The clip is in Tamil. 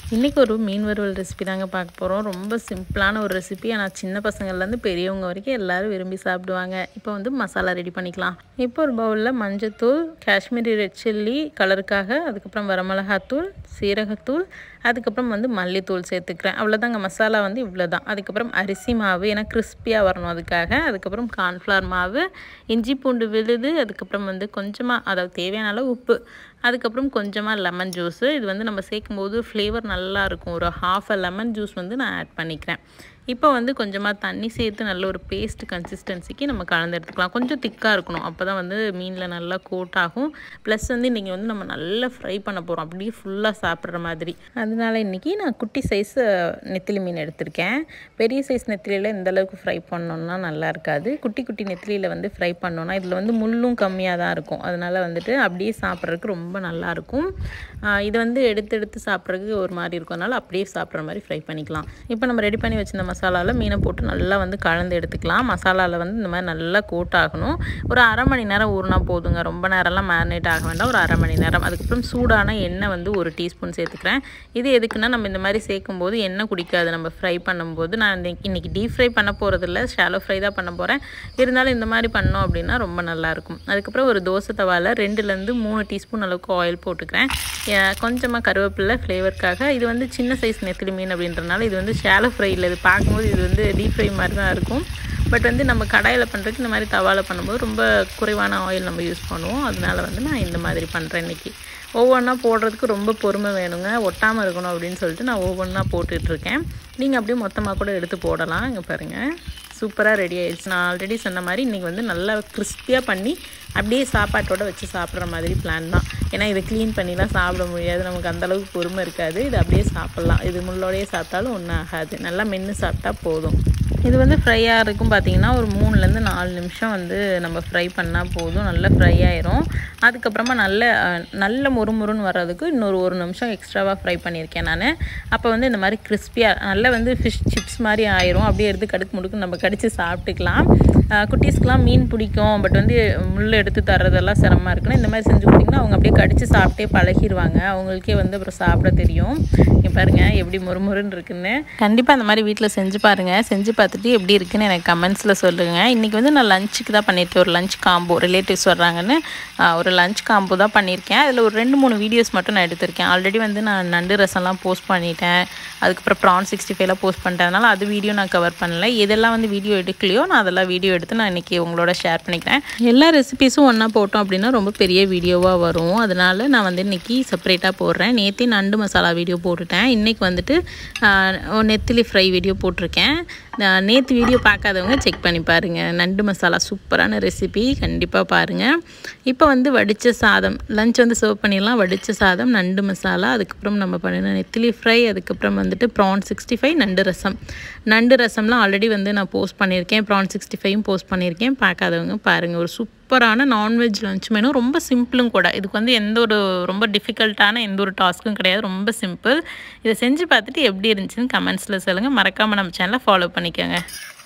இன்றைக்கி ஒரு மீன் வறுவல் ரெசிபி தாங்க பார்க்க போகிறோம் ரொம்ப சிம்பிளான ஒரு ரெசிபி ஆனால் சின்ன பசங்கள்லேருந்து பெரியவங்க வரைக்கும் எல்லோரும் விரும்பி சாப்பிடுவாங்க இப்போ வந்து மசாலா ரெடி பண்ணிக்கலாம் இப்போ ஒரு பவுலில் மஞ்சத்தூள் காஷ்மீரி ரெட் சில்லி கலருக்காக அதுக்கப்புறம் வரமிளகாத்தூள் சீரகத்தூள் அதுக்கப்புறம் வந்து மல்லித்தூள் சேர்த்துக்கிறேன் அவ்வளோதாங்க மசாலா வந்து இவ்வளோ தான் அதுக்கப்புறம் அரிசி மாவு ஏன்னா கிறிஸ்பியாக வரணும் அதுக்காக அதுக்கப்புறம் கார்ன்ஃப்ளவர் மாவு இஞ்சி பூண்டு விழுது அதுக்கப்புறம் வந்து கொஞ்சமாக அதாவது தேவையான அளவு உப்பு அதுக்கப்புறம் கொஞ்சமாக லெமன் ஜூஸு இது வந்து நம்ம சேர்க்கும்போது ஃப்ளேவர் நல்லா இருக்கும் ஒரு ஹாஃப் அ லெமன் ஜூஸ் வந்து நான் ஆட் பண்ணிக்கிறேன் இப்போ வந்து கொஞ்சமாக தண்ணி சேர்த்து நல்ல ஒரு பேஸ்ட் கன்சிஸ்டன்சிக்கு நம்ம கலந்து எடுத்துக்கலாம் கொஞ்சம் திக்காக இருக்கணும் அப்போ தான் வந்து மீனில் நல்லா கோட் ஆகும் ப்ளஸ் வந்து இன்றைக்கி வந்து நம்ம நல்லா ஃப்ரை பண்ண போகிறோம் அப்படியே ஃபுல்லாக சாப்பிட்ற மாதிரி அதனால இன்றைக்கி நான் குட்டி சைஸ் நெத்திலி மீன் எடுத்திருக்கேன் பெரிய சைஸ் நெத்திலியில் இந்த அளவுக்கு ஃப்ரை பண்ணோன்னா நல்லா இருக்காது குட்டி குட்டி நெத்திலியில் வந்து ஃப்ரை பண்ணோன்னா இதில் வந்து முள்ளும் கம்மியாக தான் இருக்கும் அதனால் வந்துட்டு அப்படியே சாப்பிட்றதுக்கு ரொம்ப நல்லாயிருக்கும் இது வந்து எடுத்து எடுத்து சாப்பிட்றதுக்கு ஒரு மாதிரி இருக்கும் அதனால் அப்படியே சாப்பிட்ற மாதிரி ஃப்ரை பண்ணிக்கலாம் இப்போ நம்ம ரெடி பண்ணி வச்சிருந்த மசாலாவில் மீனை போட்டு நல்லா வந்து கலந்து எடுத்துக்கலாம் மசாலாவில் வந்து இந்த மாதிரி நல்லா கோட் ஆகணும் ஒரு அரை மணி நேரம் ஊறினா போதுங்க ரொம்ப நேரம்லாம் மேரினேட் ஆக வேண்டாம் ஒரு அரை மணி நேரம் அதுக்கப்புறம் சூடான எண்ணெய் வந்து ஒரு டீஸ்பூன் சேர்த்துக்கிறேன் இது எதுக்குன்னா நம்ம இந்த மாதிரி சேர்க்கும் போது எண்ணெய் குடிக்காது நம்ம ஃப்ரை பண்ணும்போது நான் இன்னைக்கு இன்றைக்கி டீப் ஃப்ரை பண்ண போகிறதில்ல ஷாலோ ஃப்ரை தான் பண்ண போகிறேன் இருந்தாலும் இந்த மாதிரி பண்ணோம் அப்படின்னா ரொம்ப நல்லாயிருக்கும் அதுக்கப்புறம் ஒரு தோசை தவாவில் ரெண்டுலேருந்து மூணு டீஸ்பூன் அளவுக்கு ஆயில் போட்டுக்கிறேன் கொஞ்சமாக கருவேப்பிலை ஃப்ளேவருக்காக இது வந்து சின்ன சைஸ் நெத்திலி மீன் அப்படின்றனால இது வந்து ஷாலோ ஃப்ரை இல்லை இது பார்க்கும்போது இது வந்து டீப் ஃப்ரை மாதிரி தான் இருக்கும் பட் வந்து நம்ம கடாயில் பண்ணுறதுக்கு இந்த மாதிரி தவாவில் பண்ணும்போது ரொம்ப குறைவான ஆயில் நம்ம யூஸ் பண்ணுவோம் அதனால வந்து நான் இந்த மாதிரி பண்ணுறேன் இன்றைக்கி ஒவ்வொன்றா போடுறதுக்கு ரொம்ப பொறுமை வேணுங்க ஒட்டாமல் இருக்கணும் அப்படின்னு சொல்லிட்டு நான் ஒவ்வொன்றா போட்டுட்ருக்கேன் நீங்கள் அப்படியே மொத்தமாக கூட எடுத்து போடலாம் இங்கே பாருங்கள் சூப்பராக ரெடி ஆயிடுச்சு நான் ஆல்ரெடி சொன்ன மாதிரி இன்றைக்கி வந்து நல்லா கிறிஸ்பியாக பண்ணி அப்படியே சாப்பாட்டோட வச்சு சாப்பிட்ற மாதிரி பிளான் தான் ஏன்னா இதை க்ளீன் பண்ணிலாம் சாப்பிட முடியாது நமக்கு அந்தளவுக்கு பொறுமை இருக்காது இது அப்படியே சாப்பிட்லாம் இது முள்ளோடையே சாப்பிட்டாலும் ஒன்றும் ஆகாது நல்லா மென்று சாப்பிட்டா போதும் இது வந்து ஃப்ரையாக இருக்கும் பார்த்தீங்கன்னா ஒரு மூணுலேருந்து நாலு நிமிஷம் வந்து நம்ம ஃப்ரை பண்ணால் போதும் நல்லா ஃப்ரை ஆயிரும் அதுக்கப்புறமா நல்ல நல்ல முறுமுறுன்னு வர்றதுக்கு இன்னொரு ஒரு நிமிஷம் எக்ஸ்ட்ராவாக ஃப்ரை பண்ணியிருக்கேன் நான் அப்போ வந்து இந்த மாதிரி கிறிஸ்பியாக நல்லா வந்து ஃபிஷ் சிப்ஸ் மாதிரி ஆயிரும் அப்படியே எடுத்து கடுக்கு முடுக்கு நம்ம கடித்து சாப்பிட்டுக்கலாம் குட்டீஸ்க்கெலாம் மீன் பிடிக்கும் பட் வந்து முள் எடுத்து தர்றதெல்லாம் சிரமமாக இருக்குன்னா இந்த மாதிரி செஞ்சு கொடுத்திங்கன்னா அவங்க அப்படியே கடித்து சாப்பிட்டே பழகிடுவாங்க அவங்களுக்கே வந்து அப்புறம் சாப்பிட தெரியும் இங்கே பாருங்கள் எப்படி முறுமுறுன்னு இருக்குன்னு கண்டிப்பாக அந்த மாதிரி வீட்டில் செஞ்சு பாருங்கள் செஞ்சு பார்த்துட்டு எப்படி இருக்குன்னு எனக்கு கமெண்ட்ஸில் சொல்லுங்கள் இன்றைக்கி வந்து நான் லஞ்சுக்கு தான் பண்ணியிருக்கேன் ஒரு லஞ்ச் காம்போ ரிலேட்டிவ்ஸ் வர்றாங்கன்னு ஒரு லஞ்ச் காம்போ தான் பண்ணியிருக்கேன் அதில் ஒரு ரெண்டு மூணு வீடியோஸ் மட்டும் நான் எடுத்திருக்கேன் ஆல்ரெடி வந்து நான் நண்டு ரசம்லாம் போஸ்ட் பண்ணிட்டேன் அதுக்கப்புறம் ப்ரான் சிக்ஸ்டி ஃபைவ்லாம் போஸ்ட் பண்ணிட்டேன் அதனால் அது வீடியோ நான் கவர் பண்ணல எதெல்லாம் வந்து வீடியோ எடுக்கலையோ நான் அதெல்லாம் வீடியோ எடுத்து நான் இன்றைக்கி உங்களோட ஷேர் பண்ணிக்கிறேன் எல்லா ரெசிபீஸும் ஒன்றா போட்டோம் அப்படின்னா ரொம்ப பெரிய வீடியோவாக வரும் அதனால் நான் வந்து இன்றைக்கி செப்பரேட்டாக போடுறேன் நேற்றே நண்டு மசாலா வீடியோ போட்டுட்டேன் இன்றைக்கி வந்துட்டு நெத்திலி ஃப்ரை வீடியோ போட்டிருக்கேன் நேற்று வீடியோ பார்க்காதவங்க செக் பண்ணி பாருங்கள் நண்டு மசாலா சூப்பரான ரெசிபி கண்டிப்பாக பாருங்கள் இப்போ வந்து வடித்த சாதம் லஞ்ச் வந்து சர்வ் பண்ணிடலாம் வடித்த சாதம் நண்டு மசாலா அதுக்கப்புறம் நம்ம பண்ணின நெத்திலி ஃப்ரை அதுக்கப்புறம் வந்துட்டு ப்ரான் சிக்ஸ்டி ஃபைவ் நண்டு ரசம் நண்டு ரசம்லாம் ஆல்ரெடி வந்து நான் போஸ்ட் பண்ணியிருக்கேன் ப்ரான் சிக்ஸ்டி ஃபைவும் போஸ்ட் பண்ணியிருக்கேன் பார்க்காதவங்க பாருங்கள் ஒரு சூப்பரான நான்வெஜ் லஞ்ச் மெனு ரொம்ப சிம்பிளும் கூட இதுக்கு வந்து எந்த ஒரு ரொம்ப டிஃபிகல்ட்டான எந்த ஒரு டாஸ்க்கும் கிடையாது ரொம்ப சிம்பிள் இதை செஞ்சு பார்த்துட்டு எப்படி இருந்துச்சுன்னு கமெண்ட்ஸில் சொல்லுங்கள் மறக்காமல் நம்ம சேனலை ஃபாலோ பண்ணிக்கோங்க